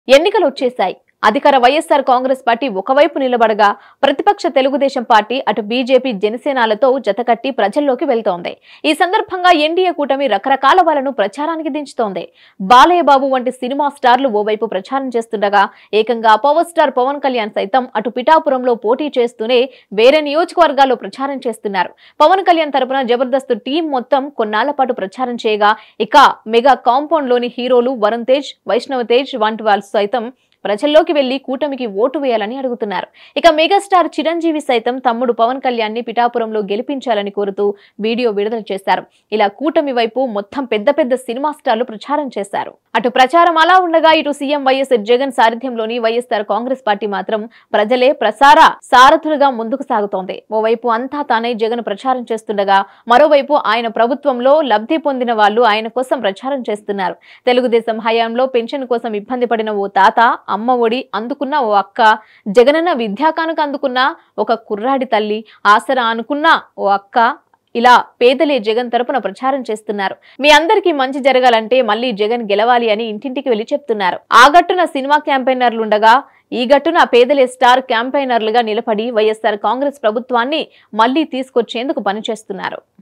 ఎన్నికలు వచ్చేశాయి అధికార వైఎస్ఆర్ కాంగ్రెస్ పార్టీ ఒకవైపు నిలబడగా ప్రతిపక్ష తెలుగుదేశం పార్టీ అటు బీజేపీ జనసేనాలతో జతకట్టి ప్రజల్లోకి వెళ్తోంది ఈ సందర్భంగా ఎన్డీఏ కూటమి రకరకాల వాళ్ళను ప్రచారానికి దించుతోంది బాలయ్య బాబు వంటి సినిమా స్టార్లు ఓవైపు ప్రచారం చేస్తుండగా ఏకంగా పవర్ స్టార్ పవన్ కళ్యాణ్ సైతం అటు పిఠాపురంలో పోటీ చేస్తూనే వేరే నియోజకవర్గాల్లో ప్రచారం చేస్తున్నారు పవన్ కళ్యాణ్ తరపున జబర్దస్త్ టీం మొత్తం కొన్నాళ్ల పాటు ప్రచారం చేయగా ఇక మెగా కాంపౌండ్ లోని హీరోలు వరుణ్ తేజ్ వైష్ణవ్ తేజ్ వంటి వాళ్ళు సైతం ప్రజల్లోకి వెళ్లి కూటమికి ఓటు వేయాలని అడుగుతున్నారు ఇక మెగాస్టార్ చిరంజీవి సైతం తమ్ముడు పవన్ కళ్యాణ్ ని పిఠాపురంలో గెలిపించాలని కోరుతూ వీడియో విడుదల చేశారు ఇలా కూటమి వైపు మొత్తం పెద్ద పెద్ద సినిమా స్టార్లు ప్రచారం చేశారు అటు ప్రచారం అలా ఉండగా ఇటు సీఎం వైఎస్ జగన్ సారథ్యంలోని వైఎస్ఆర్ కాంగ్రెస్ పార్టీ మాత్రం ప్రజలే ప్రసార సారథులుగా ముందుకు సాగుతోంది ఓవైపు అంతా తానే జగన్ ప్రచారం చేస్తుండగా మరోవైపు ఆయన ప్రభుత్వంలో లబ్ధి పొందిన వాళ్ళు ఆయన కోసం ప్రచారం చేస్తున్నారు తెలుగుదేశం హయాంలో పెన్షన్ కోసం ఇబ్బంది పడిన ఓ తాత అమ్మ ఒడి అందుకున్న ఓ అక్క జగనన్న విద్యా కానుక అందుకున్న ఒక కుర్రాడి తల్లి ఆసరా అనుకున్న ఓ అక్క ఇలా పేదలే జగన్ తరపున ప్రచారం చేస్తున్నారు మీ అందరికీ మంచి జరగాలంటే మళ్ళీ జగన్ గెలవాలి అని ఇంటింటికి వెళ్లి చెప్తున్నారు ఆ గట్టున సినిమా క్యాంపెయినర్లుండగా ఈ గట్టున పేదలే స్టార్ క్యాంపెయినర్లుగా నిలబడి వైఎస్ఆర్ కాంగ్రెస్ ప్రభుత్వాన్ని మళ్లీ తీసుకొచ్చేందుకు పనిచేస్తున్నారు